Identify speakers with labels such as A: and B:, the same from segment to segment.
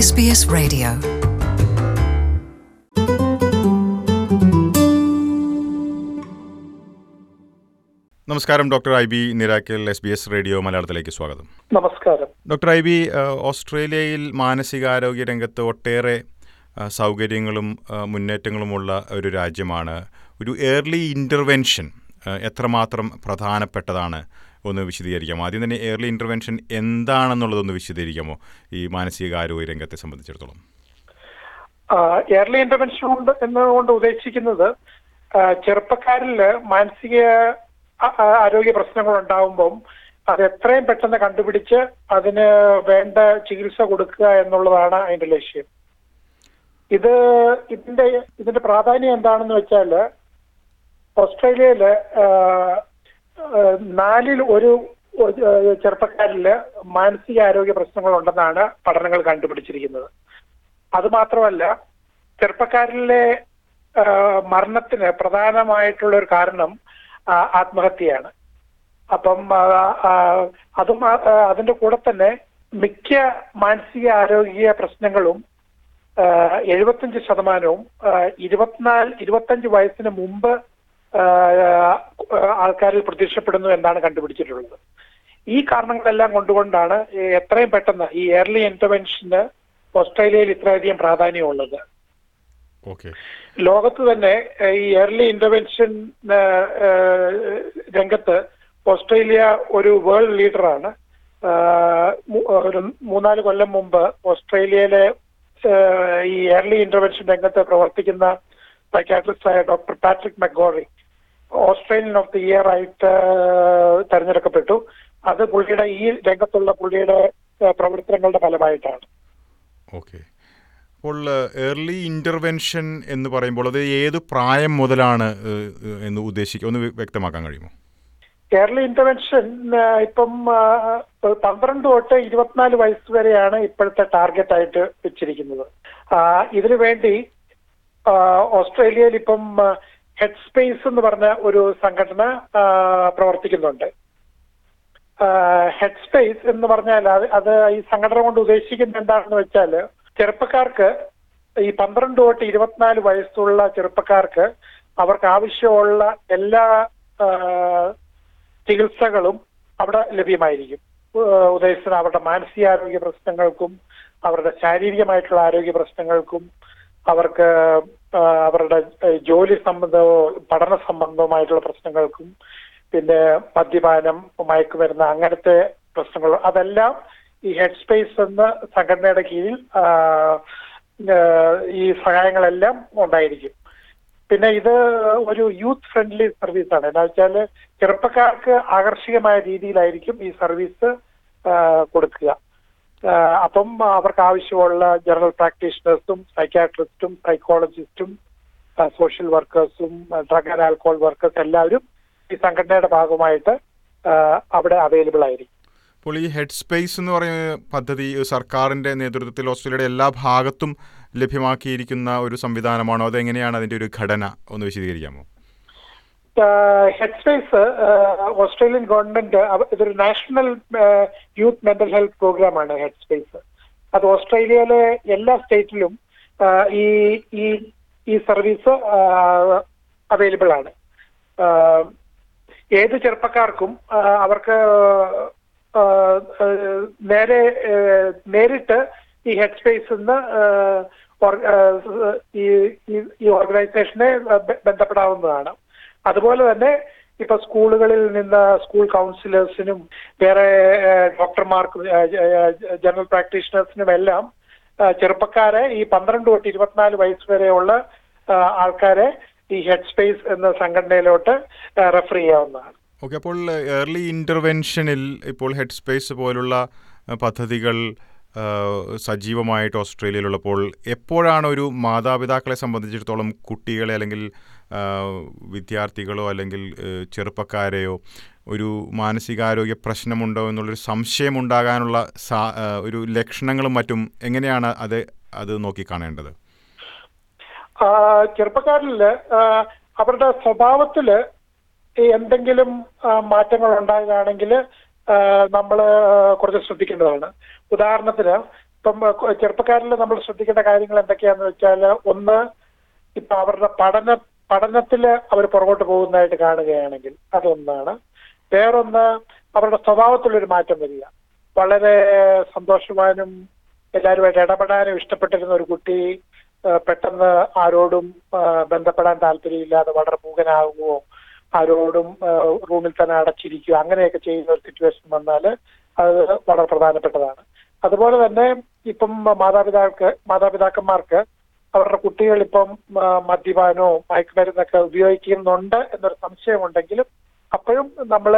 A: SBS Radio.
B: നമസ്കാരം doctor I B നിരാക്കൽ S B S radio മലയാളത്തിലേക്ക് സ്വാഗതം
C: നമസ്കാരം
B: ഡോക്ടർ ഐ ബി ഏഹ്, ഓസ്ട്രേലിയയിൽ മാനസികാരോഗ്യ രംഗത്ത് ഒട്ടേറെ ഏഹ്, സൗകര്യങ്ങളും ഏഹ്, മുന്നേറ്റങ്ങളുമുള്ള ഒരു രാജ്യമാണ് ഒരു ഏർലി ഇൻ്റർവെൻഷൻ എത്രമാത്രം പ്രധാനപ്പെട്ടതാണ് ഒന്ന് വിശദീകരിക്കാമോ ആദ്യം തന്നെ ഏർലി ഇൻ്റർവെൻഷൻ എന്താണെന്നുള്ളതൊന്ന് വിശദീകരിക്കാമോ ഈ മാനസികാരോഗ്യ രംഗത്തെ സംബന്ധിച്ചിടത്തോളം
C: എയർലി ഇന്റർവെൻഷൻ കൊണ്ട് എന്നുകൊണ്ട് ഉദ്ദേശിക്കുന്നത് ആ, ചെറുപ്പക്കാരില് മാനസിക ആ- ആ- ആരോഗ്യ പ്രശ്നങ്ങൾ ഉണ്ടാവുമ്പം അത് എത്രയും പെട്ടെന്ന് കണ്ടുപിടിച്ച് അതിന് വേണ്ട ചികിത്സ കൊടുക്കുക എന്നുള്ളതാണ് അതിന്റെ ലക്ഷ്യം ഇത് ഇതിന്റെ ഇതിന്റെ പ്രാധാന്യം എന്താണെന്ന് വെച്ചാല് ഓസ്ട്രേലിയയില് ആ, ആ, നാലിൽ ഒരു ഒരു, ആ, ചെറുപ്പക്കാരില് മാനസിക ആരോഗ്യ പ്രശ്നങ്ങൾ ഉണ്ടെന്നാണ് പഠനങ്ങൾ കണ്ടുപിടിച്ചിരിക്കുന്നത് അത് മാത്രമല്ല ചെറുപ്പക്കാരിലെ ആ, മരണത്തിന് പ്രധാനമായിട്ടുള്ള ഒരു കാരണം ആ, ആത്മഹത്യയാണ് അപ്പം ആ, ആ, അതും ആ, ആ, അതിന്റെ കൂടെ തന്നെ മിക്ക മാനസിക ആരോഗ്യ പ്രശ്നങ്ങളും ആ, എഴുപത്തഞ്ച് ശതമാനവും ആ, ഇരുപത്തിനാല് ഇരുപത്തഞ്ച് വയസ്സിന് മുമ്പ് ആ, ആൾക്കാരിൽ പ്രത്യക്ഷപ്പെടുന്നു എന്നാണ് കണ്ടുപിടിച്ചിട്ടുള്ളത് ഈ കാരണങ്ങളെല്ലാം കൊണ്ടുകൊണ്ടാണ് ഈ എത്രയും പെട്ടെന്ന് ഈ ഏർലി ഇന്റർവെൻഷന് ഓസ്ട്രേലിയയിൽ ഇത്രയധികം പ്രാധാന്യമുള്ളത്
B: ഓക്കെ
C: ലോകത്ത് തന്നെ ഏഹ്, ഈ ഏർലി ഇന്റർവെൻഷൻ ഏഹ്, ഏഹ്, രംഗത്ത് ഓസ്ട്രേലിയ ഒരു വേൾഡ് ലീഡറാണ് ആഹ്, മു- ഒരു മൂന്നാല് കൊല്ലം മുമ്പ് ഓസ്ട്രേലിയയിലെ ഏഹ്, ഈ ഏർലി ഇന്റർവെൻഷൻ രംഗത്ത് പ്രവർത്തിക്കുന്ന സൈക്കാട്രിസ്റ്റായ doctor Patrick McGorry Australian of the year ആയിട്ട് ഏഹ്, തെരഞ്ഞെടുക്കപ്പെട്ടു അത് പുള്ളിയുടെ ഈ രംഗത്തുള്ള പുള്ളിയുടെ ഏഹ്, പ്രവർത്തനങ്ങളുടെ ഫലമായിട്ടാണ്
B: ഓക്കെ അപ്പോൾ ഏർലി ഇൻ്റർവെൻഷൻ എന്ന് പറയുമ്പോൾ അത് ഏത് പ്രായം മുതലാണ് ഏഹ്, ഏഹ്, എന്ന് ഉദ്ദേശിക്കുക ഒന്ന് വ്യ- വ്യക്തമാക്കാൻ കഴിയുമോ
C: കേരള ഇന്റർവെൻഷൻ ആ, ഇപ്പം ആ, പന്ത്രണ്ട് തൊട്ട് ഇരുപത്തിനാല് വയസ്സ് വരെയാണ് ഇപ്പോഴത്തെ ടാർഗറ്റ് ആയിട്ട് വെച്ചിരിക്കുന്നത് ആ, ഇതിനു വേണ്ടി ആ, ഓസ്ട്രേലിയയിൽ ഇപ്പം ഹെഡ് സ്പേസ് എന്ന് പറഞ്ഞ ഒരു സംഘടന ആ, പ്രവർത്തിക്കുന്നുണ്ട് ഹെഡ് സ്പേസ് എന്ന് പറഞ്ഞാൽ അത് അത് ഈ സംഘടന കൊണ്ട് ഉദ്ദേശിക്കുന്നത് എന്താണെന്ന് വെച്ചാൽ ചെറുപ്പക്കാർക്ക് ഈ പന്ത്രണ്ട് തൊട്ട് ഇരുപത്തിനാല് വയസ്സുള്ള ചെറുപ്പക്കാർക്ക് അവർക്ക് ആവശ്യമുള്ള എല്ലാ ആ, ചികിത്സകളും അവിടെ ലഭ്യമായിരിക്കും ഏഹ് ഉദ്ദേശിച്ചത് അവരുടെ മാനസികാരോഗ്യ പ്രശ്നങ്ങൾക്കും അവരുടെ ശാരീരികമായിട്ടുള്ള ആരോഗ്യ പ്രശ്നങ്ങൾക്കും അവർക്ക് ആഹ് അവരുടെ ഏഹ് ജോലി സംബന്ധമോ പഠന സംബന്ധവുമായിട്ടുള്ള പ്രശ്നങ്ങൾക്കും പിന്നെ മദ്യപാനം മയക്കുമരുന്ന് അങ്ങനത്തെ പ്രശ്നങ്ങൾ അതെല്ലാം ഈ ഹെഡ് സ്പേസ് എന്ന സംഘടനയുടെ കീഴിൽ ആഹ് ഏഹ് ഈ സഹായങ്ങളെല്ലാം ഉണ്ടായിരിക്കും പിന്നെ ഇത് ഒരു യൂത്ത് ഫ്രണ്ട്ലി സർവീസ് ആണ് എന്താ വെച്ചാൽ ചെറുപ്പക്കാർക്ക് ആകർഷകമായ രീതിയിലായിരിക്കും ഈ സർവീസ് ആ, കൊടുക്കുക ആ, അപ്പം അവർക്ക് ആവശ്യമുള്ള ജനറൽ പ്രാക്ടീഷണേഴ്സും സൈക്കാട്രിസ്റ്റും സൈക്കോളജിസ്റ്റും സോഷ്യൽ വർക്കേഴ്സും ഡ്രഗ് ആൻഡ് ആൽക്കഹോൾ വർക്കേഴ്സ് എല്ലാവരും ഈ സംഘടനയുടെ ഭാഗമായിട്ട് ആ, അവിടെ അവൈലബിൾ ആയിരിക്കും
B: അപ്പോൾ ഈ ഹെഡ് സ്പേസ് എന്ന് പറയുന്ന പദ്ധതി സർക്കാരിൻ്റെ നേതൃത്വത്തിൽ ഓസ്ട്രേലിയയുടെ എല്ലാ ഭാഗത്തും ലഭ്യമാക്കിയിരിക്കുന്ന ഒരു സംവിധാനമാണോ അതെങ്ങനെയാണ് അതിൻ്റെ ഒരു ഘടന ഒന്ന് വിശദീകരിക്കാമോ
C: ഹെഡ് സ്പേസ് ഓസ്ട്രേലിയൻ ഗവൺമെന്റ് അവ- ഇതൊരു national youth mental health program ആണ് ഹെഡ് സ്പേസ് അത് ഓസ്ട്രേലിയയിലെ എല്ലാ സ്റ്റേറ്റിലും ആ, ഈ ഈ ഈ സർവീസ് അവൈലബിൾ ആണ് ആ, ഏത് ചെറുപ്പക്കാർക്കും ആ, അവർക്ക് ആ, ആ, നേരെ ആ, നേരിട്ട് ഈ ഹെഡ് സ്പേസ് നിന്ന് ഈ ഈ- ഈ ഓർഗനൈസേഷനെ ബ- ബന്ധപ്പെടാവുന്നതാണ് അതുപോലെ തന്നെ ഇപ്പൊ സ്കൂളുകളിൽ നിന്ന് സ്കൂൾ കൗൺസിലേഴ്സിനും വേറെ ഏഹ്, ഡോക്ടർമാർക്കും ഏഹ്, ഏഹ്, ജനറൽ പ്രാക്ടീഷണേഴ്സിനും എല്ലാം ഏഹ്, ചെറുപ്പക്കാരെ ഈ പന്ത്രണ്ട് തൊട്ട് ഇരുപത്തിനാല് വയസ്സ് വരെയുള്ള ഏഹ്, ആൾക്കാരെ ഈ ഹെഡ് സ്പേസ് എന്ന സംഘടനയിലോട്ട് റെഫർ ചെയ്യാവുന്നതാണ്
B: ഓക്കെ അപ്പോൾ ഏർലി ഇൻ്റർവെൻഷനിൽ ഇപ്പോൾ ഹെഡ് സ്പേസ് പോലുള്ള അഹ്, പദ്ധതികൾ ആഹ്, സജീവമായിട്ട് ഓസ്ട്രേലിയയിലുള്ളപ്പോൾ എപ്പോഴാണ് ഒരു മാതാപിതാക്കളെ സംബന്ധിച്ചിടത്തോളം കുട്ടികളെ അല്ലെങ്കിൽ ആഹ്, വിദ്യാർത്ഥികളോ അല്ലെങ്കിൽ ഏഹ്, ചെറുപ്പക്കാരെയോ ഒരു മാനസികാരോഗ്യ പ്രശ്നമുണ്ടോ എന്നുള്ളൊരു സംശയം ഉണ്ടാകാനുള്ള സാ ആഹ്, ഒരു ലക്ഷണങ്ങളും മറ്റും എങ്ങനെയാണ് അത് അത് നോക്കിക്കാണേണ്ടത്
C: ആ, ചെറുപ്പക്കാരില് ആ, അവരുടെ സ്വഭാവത്തില് ഈ എന്തെങ്കിലും ആ, മാറ്റങ്ങൾ ഉണ്ടാകുകയാണെങ്കിൽ നമ്മൾ കുറച്ച് ശ്രദ്ധിക്കേണ്ടതാണ് ഉദാഹരണത്തിന് ഇപ്പം ഏഹ്, ചെറുപ്പക്കാരിൽ നമ്മൾ ശ്രദ്ധിക്കേണ്ട കാര്യങ്ങൾ എന്തൊക്കെയാന്ന് വെച്ചാൽ ഒന്ന് ഇപ്പൊ അവരുടെ പഠന പഠനത്തിൽ അവർ പുറകോട്ട് പോകുന്നതായിട്ട് കാണുകയാണെങ്കിൽ അതൊന്നാണ് വേറൊന്ന് അവരുടെ സ്വഭാവത്തിലൊരു മാറ്റം വരിക വളരെ സന്തോഷവാനും എല്ലാവരുമായിട്ട് ഇടപെടാനും ഇഷ്ടപ്പെട്ടിരുന്ന ഒരു കുട്ടി ഏഹ്, പെട്ടെന്ന് ആരോടും ഏഹ്, ബന്ധപ്പെടാൻ താല്പര്യമില്ലാതെ വളരെ മൂകനാകുകയോ ആരോടും ഏഹ്, റൂമിൽ തന്നെ അടച്ചിരിക്കുക അങ്ങനെയൊക്കെ ചെയ്യുന്ന ഒരു സിറ്റുവേഷൻ വന്നാൽ അത് വളരെ പ്രധാനപ്പെട്ടതാണ് അതുപോലെ തന്നെ ഇപ്പം മാതാപിതാക്കൾ മാതാപിതാക്കന്മാർക്ക് അവരുടെ കുട്ടികൾ ഇപ്പം ആ, മദ്യപാനോ മയക്കുമരുന്നൊക്കെ ഉപയോഗിക്കുന്നുണ്ട് എന്നൊരു സംശയമുണ്ടെങ്കിലും അപ്പോഴും നമ്മൾ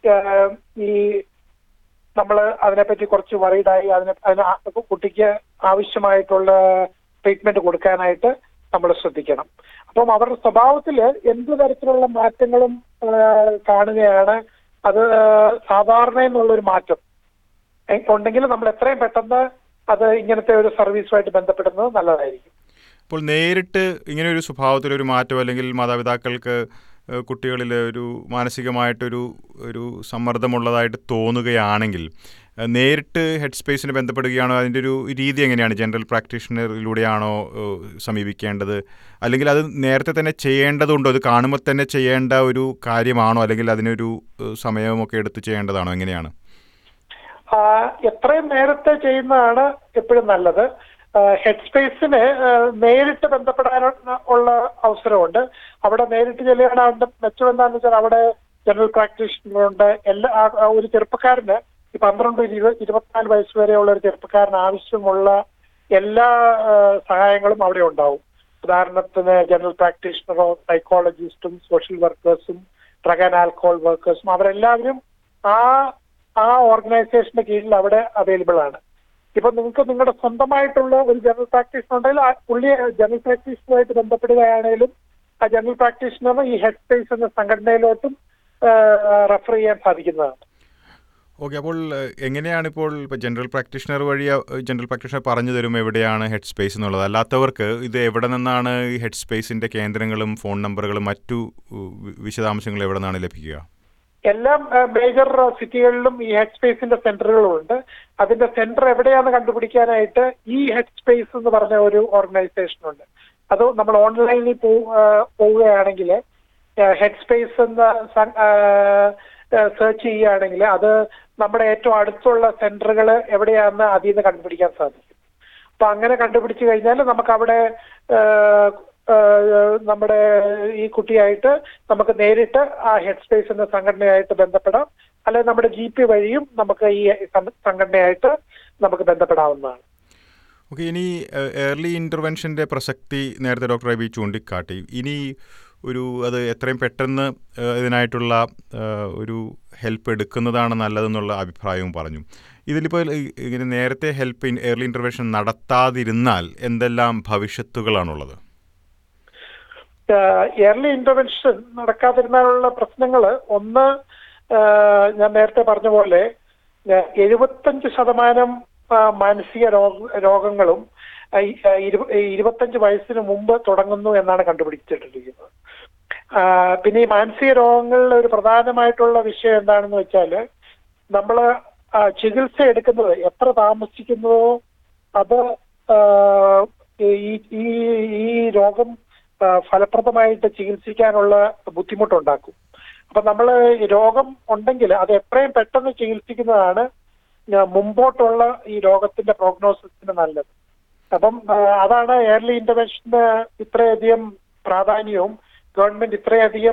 C: ഈ നമ്മൾ അതിനെപ്പറ്റി കുറച്ച് വറീഡായി അതിനെ അതിന് ആ- കുട്ടിക്ക് ആവശ്യമായിട്ടുള്ള ട്രീറ്റ്മെന്റ് കൊടുക്കാനായിട്ട് നമ്മൾ ശ്രദ്ധിക്കണം അപ്പം അവരുടെ സ്വഭാവത്തിൽ എന്ത് തരത്തിലുള്ള മാറ്റങ്ങളും ആ, കാണുകയാണ് അത് സാധാരണ എന്നുള്ളൊരു മാറ്റം എ- ഉണ്ടെങ്കിൽ നമ്മൾ എത്രയും പെട്ടെന്ന് അത് ഇങ്ങനത്തെ ഒരു സർവീസുമായിട്ട് ബന്ധപ്പെടുന്നത് നല്ലതായിരിക്കും
B: ഇപ്പോൾ നേരിട്ട് ഇങ്ങനെ ഒരു സ്വഭാവത്തിലൊരു മാറ്റം അല്ലെങ്കിൽ മാതാപിതാക്കൾക്ക് ഏഹ്, കുട്ടികളിൽ ഒരു മാനസികമായിട്ടൊരു ഒരു സമ്മർദ്ദമുള്ളതായിട്ട് തോന്നുകയാണെങ്കിൽ ഏഹ്, നേരിട്ട് ഹെഡ് സ്പേസിന് ബന്ധപ്പെടുകയാണോ അതിൻ്റെ ഒരു രീതി എങ്ങനെയാണ് ജനറൽ പ്രാക്ടീഷണറിലൂടെയാണോ ഏഹ്, സമീപിക്കേണ്ടത് അല്ലെങ്കിൽ അത് നേരത്തെ തന്നെ ചെയ്യേണ്ടതുണ്ടോ അത് കാണുമ്പോൾ തന്നെ ചെയ്യേണ്ട ഒരു കാര്യമാണോ അല്ലെങ്കിൽ അതിനൊരു ഏഹ്, സമയമൊക്കെ എടുത്ത് ചെയ്യേണ്ടതാണോ എങ്ങനെയാണ്
C: ആ, എത്രയും നേരത്തെ ചെയ്യുന്നതാണ് എപ്പോഴും നല്ലത് ഹെഡ് സ്പേസിന് നേരിട്ട് ബന്ധപ്പെടാൻ ഉള്ള അവസരമുണ്ട് അവിടെ നേരിട്ട് ചെല്ലുകയാണ് അവരുടെ മെച്ചം എന്താണെന്ന് വെച്ചാൽ അവിടെ ജനറൽ പ്രാക്ടീഷണറുണ്ട് എല്ലാ ആ- ആ ഒരു ചെറുപ്പക്കാരന് ഈ പന്ത്രണ്ട് ഇരുപത് ഇരുപത്തിനാല് വയസ്സ് വരെയുള്ള ഒരു ചെറുപ്പക്കാരന് ആവശ്യമുള്ള എല്ലാ ആ, സഹായങ്ങളും അവിടെ ഉണ്ടാവും ഉദാഹരണത്തിന് ജനറൽ പ്രാക്ടീഷണറോ സൈക്കോളജിസ്റ്റും സോഷ്യൽ വർക്കേഴ്സും ഡ്രഗ് ആൻഡ് ആൽക്കഹോൾ വർക്കേഴ്സും അവരെല്ലാവരും ആ ആ ഓർഗനൈസേഷന്റെ കീഴിൽ അവിടെ അവൈലബിൾ ആണ് ഇപ്പൊ നിങ്ങൾക്ക് നിങ്ങളുടെ സ്വന്തമായിട്ടുള്ള ഒരു ജനറൽ പ്രാക്ടീഷണർ ഉണ്ടെങ്കിൽ ആ പുള്ളിയെ ജനറൽ പ്രാക്ടീഷണറുമായിട്ട് ബന്ധപ്പെടുകയാണെങ്കിലും ആ ജനറൽ പ്രാക്ടീഷണർ ഈ ഹെഡ് സ്പേസ് എന്ന സംഘടനയിലോട്ടും റെഫർ ചെയ്യാൻ സാധിക്കുന്നതാണ്
B: ഓക്കെ അപ്പോൾ ഏഹ്, എങ്ങനെയാണ് ഇപ്പോൾ ഇപ്പോൾ ജനറൽ പ്രാക്ടീഷണർ വഴി ഏഹ്, ജനറൽ പ്രാക്ടീഷണർ പറഞ്ഞു തരും എവിടെയാണ് ഹെഡ് സ്പേസ് എന്നുള്ളത് അല്ലാത്തവർക്ക് ഇത് എവിടെ നിന്നാണ് ഈ ഹെഡ് സ്പേസിൻ്റെ കേന്ദ്രങ്ങളും ഫോൺ നമ്പറുകളും മറ്റു ഏഹ്, വി- വിശദാംശങ്ങളും എവിടെ നിന്നാണ് ലഭിക്കുക
C: എല്ലാ മേജർ സിറ്റികളിലും ഈ ഹെഡ് സ്പേസിന്റെ സെന്ററുകളുണ്ട് അതിന്റെ സെന്റർ എവിടെയാണെന്ന് കണ്ടുപിടിക്കാനായിട്ട് ഈ ഹെഡ് സ്പേസ് എന്ന് പറഞ്ഞ ഒരു ഓർഗനൈസേഷൻ ഉണ്ട് അത് നമ്മൾ ഓൺലൈനിൽ പോവുകയാണെങ്കിൽ ഹെഡ് സ്പേസ് എന്ന സെർച്ച് ചെയ്യുകയാണെങ്കിൽ അത് നമ്മുടെ ഏറ്റവും അടുത്തുള്ള സെന്ററുകൾ എവിടെയാണെന്ന് അതിൽ നിന്ന് കണ്ടുപിടിക്കാൻ സാധിക്കും അപ്പൊ അങ്ങനെ കണ്ടുപിടിച്ചു കഴിഞ്ഞാൽ നമുക്ക് അവിടെ ഏഹ്, ഏഹ്, നമ്മുടെ ഈ കുട്ടിയായിട്ട് നമുക്ക് നേരിട്ട് ആ ഹെഡ് സ്പേസ് എന്ന സംഘടനയായിട്ട് ബന്ധപ്പെടാം അല്ലെങ്കിൽ നമ്മുടെ ജി പി വഴിയും നമുക്ക് ഈ സം- സംഘടനയായിട്ട് നമുക്ക് ബന്ധപ്പെടാവുന്നതാണ്
B: ഓക്കെ ഇനി ഏർലി ഇൻ്റർവെൻഷൻ്റെ പ്രസക്തി നേരത്തെ ഡോക്ടർ റബി ചൂണ്ടിക്കാട്ടി ഇനി ഒരു അത് എത്രയും പെട്ടെന്ന് ഏഹ്, ഇതിനായിട്ടുള്ള ഏഹ്, ഒരു ഹെൽപ്പ് എടുക്കുന്നതാണ് നല്ലതെന്നുള്ള അഭിപ്രായവും പറഞ്ഞു ഇതിലിപ്പോൾ ഈ- ഇങ്ങനെ നേരത്തെ ഹെൽപ്പ് ഏർലി ഇൻ്റർവെൻഷൻ നടത്താതിരുന്നാൽ എന്തെല്ലാം ഭവിഷ്യത്തുകളാണുള്ളത്
C: എയർലി ഇന്റർവെൻഷൻ നടക്കാതിരുന്നാലുള്ള പ്രശ്നങ്ങൾ ഒന്ന് ആഹ് ഞാൻ നേരത്തെ പറഞ്ഞ പോലെ ആഹ് എഴുപത്തഞ്ച് ശതമാനം ആഹ് മാനസിക രോഗ രോഗങ്ങളും ആഹ് ഈ- ആഹ് ഇരുപ- ഈ ഇരുപത്തഞ്ച് വയസ്സിന് മുമ്പ് തുടങ്ങുന്നു എന്നാണ് കണ്ടുപിടിച്ചിട്ടിരിക്കുന്നത് ആഹ് പിന്നെ ഈ മാനസിക രോഗങ്ങളിൽ ഒരു പ്രധാനമായിട്ടുള്ള വിഷയം എന്താണെന്ന് വെച്ചാൽ നമ്മൾ ചികിത്സ എടുക്കുന്നത് എത്ര താമസിക്കുന്നുവോ അത് ആഹ് ഈ ഈ ഈ രോഗം ആഹ് ഫലപ്രദമായിട്ട് ചികിത്സിക്കാനുള്ള ബുദ്ധിമുട്ടുണ്ടാക്കും അപ്പൊ നമ്മൾ രോഗം ഉണ്ടെങ്കിൽ അത് എത്രയും പെട്ടെന്ന് ചികിത്സിക്കുന്നതാണ് ആ, മുമ്പോട്ടുള്ള ഈ രോഗത്തിന്റെ പ്രോഗ്നോസിസിന് നല്ലത് അപ്പം ആ, അതാണ് ഏർലി ഇന്റർവെൻഷന് ഇത്രയധികം പ്രാധാന്യവും ഗവൺമെന്റ് ഇത്രയധികം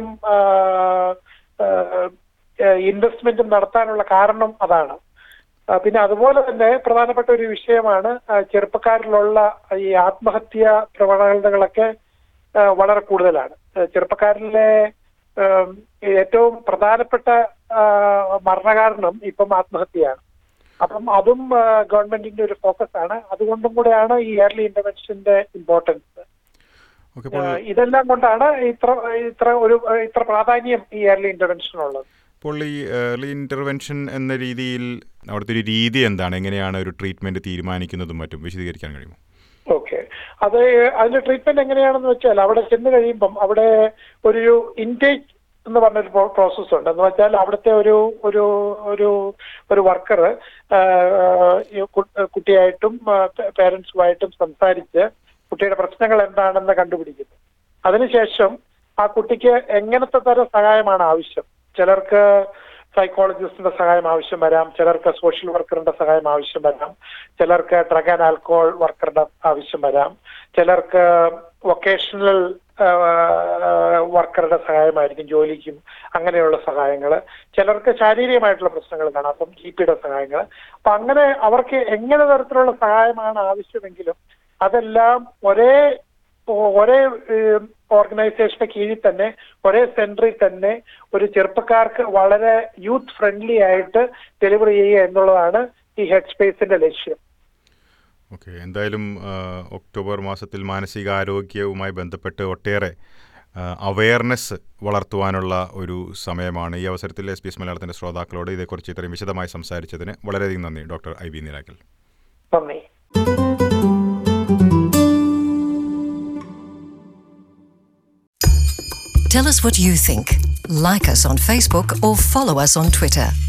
C: ഇൻവെസ്റ്റ്മെന്റും നടത്താനുള്ള കാരണം അതാണ് ആ, പിന്നെ അതുപോലെ തന്നെ പ്രധാനപ്പെട്ട ഒരു വിഷയമാണ് ആ, ചെറുപ്പക്കാരിലുള്ള ഈ ആത്മഹത്യ പ്രവണതകളൊക്കെ ആ, വളരെ കൂടുതലാണ് ആ, ചെറുപ്പക്കാരിലെ ആം, ഏറ്റവും പ്രധാനപ്പെട്ട ആ, മരണകാരണം ഇപ്പം ആത്മഹത്യയാണ് അപ്പം അതും ആ, ഗവൺമെന്റിന്റെ ഒരു ഫോക്കസ് ആണ് അതുകൊണ്ടും കൂടെയാണ് ഈ ഇയർലി ഇന്റർവെൻഷന്റെ ഇമ്പോർട്ടൻസ്
B: ഓക്കെ അപ്പോൾ
C: ഇതെല്ലാം കൊണ്ടാണ് ഇത്ര ഇത്ര ഒരു ഇത്ര പ്രാധാന്യം ഈ ഇയർലി ഇന്റർവെൻഷനുള്ളത്
B: ഇപ്പോൾ ഈ ഏർലി ഇൻ്റർവെൻഷൻ എന്ന രീതിയിൽ അവിടുത്തെ ഒരു രീതി എന്താണ് എങ്ങനെയാണ് ഒരു ട്രീറ്റ്മെൻറ്റ് തീരുമാനിക്കുന്നതും മറ്റും വിശദീകരിക്കാൻ കഴിയുമോ
C: ഓക്കെ അത് അതിന്റെ ട്രീറ്റ്മെന്റ് എങ്ങനെയാണെന്ന് വെച്ചാൽ അവിടെ ചെന്ന് കഴിയുമ്പം അവിടെ ഒരു ഇൻടേക്ക് എന്ന് പറഞ്ഞൊരു പ്രോസസ് ഉണ്ട് എന്ന് വെച്ചാൽ അവിടുത്തെ ഒരു ഒരു ഒരു ഒരു വർക്കർ കുട്ടിയായിട്ടും പേരൻസുമായിട്ടും സംസാരിച്ച് കുട്ടിയുടെ പ്രശ്നങ്ങൾ എന്താണെന്ന് കണ്ടുപിടിക്കുന്നു അതിനുശേഷം ആ കുട്ടിക്ക് എങ്ങനത്തെ തരം സഹായമാണ് ആവശ്യം ചിലർക്ക് സൈക്കോളജിസ്റ്റിന്റെ സഹായം ആവശ്യം വരാം ചിലർക്ക് സോഷ്യൽ വർക്കറിന്റെ സഹായം ആവശ്യം വരാം ചിലർക്ക് ഡ്രഗ് ആൻഡ് ആൽക്കഹോൾ വർക്കറുടെ ആവശ്യം വരാം ചിലർക്ക് വൊക്കേഷണൽ വർക്കറുടെ സഹായമായിരിക്കും ജോലിക്കും അങ്ങനെയുള്ള സഹായങ്ങൾ ചിലർക്ക് ശാരീരികമായിട്ടുള്ള പ്രശ്നങ്ങൾ കാണാം അപ്പം ജി പിയുടെ സഹായങ്ങൾ അപ്പൊ അങ്ങനെ അവർക്ക് എങ്ങനെ തരത്തിലുള്ള സഹായമാണ് ആവശ്യമെങ്കിലും അതെല്ലാം ഒരേ ഒരേ ഓർഗനൈസേഷന്റെ കീഴിൽ തന്നെ ഒരേ സെന്ററിൽ തന്നെ ഒരു ചെറുപ്പക്കാർക്ക് വളരെ യൂത്ത് ഫ്രണ്ട്ലി ആയിട്ട് ഡെലിവറി ചെയ്യുക എന്നുള്ളതാണ് ഈ ഹെഡ് സ്പേസിന്റെ ലക്ഷ്യം
B: ഓക്കെ എന്തായാലും ഒക്ടോബർ മാസത്തിൽ മാനസികാരോഗ്യവുമായി ബന്ധപ്പെട്ട് ഒട്ടേറെ അവയർനെസ് വളർത്തുവാനുള്ള ഒരു സമയമാണ് ഈ അവസരത്തിൽ എസ് പി എസ് മലയാളത്തിൻ്റെ ശ്രോതാക്കളോട് ഇതേക്കുറിച്ച് ഇത്രയും വിശദമായി സംസാരിച്ചതിന് വളരെയധികം നന്ദി ഡോക്ടർ ഐ ബി നിരാക്കൽ
C: നന്ദി
A: Tell us what you think. Like us on Facebook or follow us on Twitter.